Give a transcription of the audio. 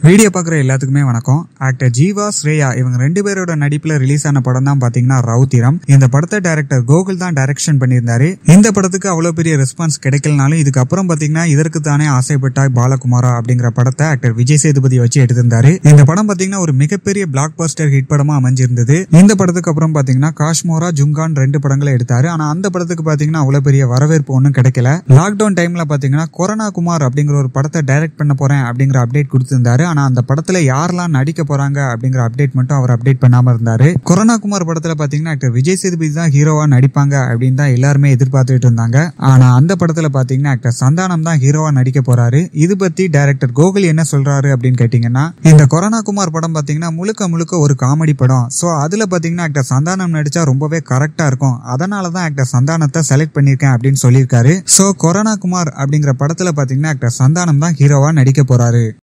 video பார்க்குற எல்லாத்துக்குமே வணக்கம் ஆக்டர் ஜீவா ஸ்ரேயா இவங்க ரெண்டு பேரோட நடிப்புல ரிலீஸ் ஆன படம் தான் பாத்தீங்கன்னா ரவுத்திரம் இந்த படத்தை டைரக்டர் கோகுல் தான் டைரக்ஷன் பண்ணியிருந்தாரு இந்த படத்துக்கு அவ்வளவு பெரிய ரெஸ்பான்ஸ் கிடைக்கலனாலும் இதுக்கப்புறம் பாத்தீங்கன்னா இதற்கு தானே ஆசைப்பட்டாய் பாலகுமாரா அப்படிங்கிற படத்தை ஆக்டர் விஜய் சேதுபதி வச்சு எடுத்திருந்தாரு இந்த படம் பாத்தீங்கன்னா ஒரு மிகப்பெரிய பிளாக் பஸ்டர் ஹிட் படமா அமைஞ்சிருந்தது இந்த படத்துக்கு அப்புறம் பாத்தீங்கன்னா காஷ்மோரா ஜுங்கான் ரெண்டு படங்களை எடுத்தாரு ஆனா அந்த படத்துக்கு பாத்தீங்கன்னா அவ்வளவு பெரிய வரவேற்பு ஒன்றும் கிடைக்கல லாக்டவுன் டைம்ல பாத்தீங்கன்னா கொரோனா குமார் அப்படிங்கிற ஒரு படத்தை டைரக்ட் பண்ண போறேன் அப்படிங்கிற அப்டேட் கொடுத்திருந்தாரு ஆனா அந்த படத்துல யாரெல்லாம் நடிக்க போறாங்க அப்படிங்கிற அப்டேட் மட்டும் அவர் அப்டேட் பண்ணாம இருந்தாரு கொரோனா குமார் படத்துல பாத்தீங்கன்னா ஆக்டர் விஜய் சேதுபதி தான் ஹீரோவா நடிப்பாங்க அப்படின்னு தான் எல்லாருமே எதிர்பார்த்துட்டு இருந்தாங்க ஆனா அந்த படத்துல பாத்தீங்கன்னா ஆக்டர் சந்தானம் தான் ஹீரோவா நடிக்க போறாரு இது பத்தி டைரக்டர் கோகுல் என்ன சொல்றாரு அப்படின்னு கேட்டீங்கன்னா இந்த கொரோனா குமார் படம் பாத்தீங்கன்னா முழுக்க முழுக்க ஒரு காமெடி படம் சோ அதுல பாத்தீங்கன்னா ஆக்டர் சந்தானம் நடிச்சா ரொம்பவே கரெக்டா இருக்கும் அதனால தான் ஆக்டர் சந்தானத்தை செலக்ட் பண்ணிருக்கேன் அப்படின்னு சொல்லியிருக்காரு சோ கொரோனா குமார் அப்படிங்கிற படத்துல பாத்தீங்கன்னா ஆக்டர் சந்தானம் தான் ஹீரோவா நடிக்க போறாரு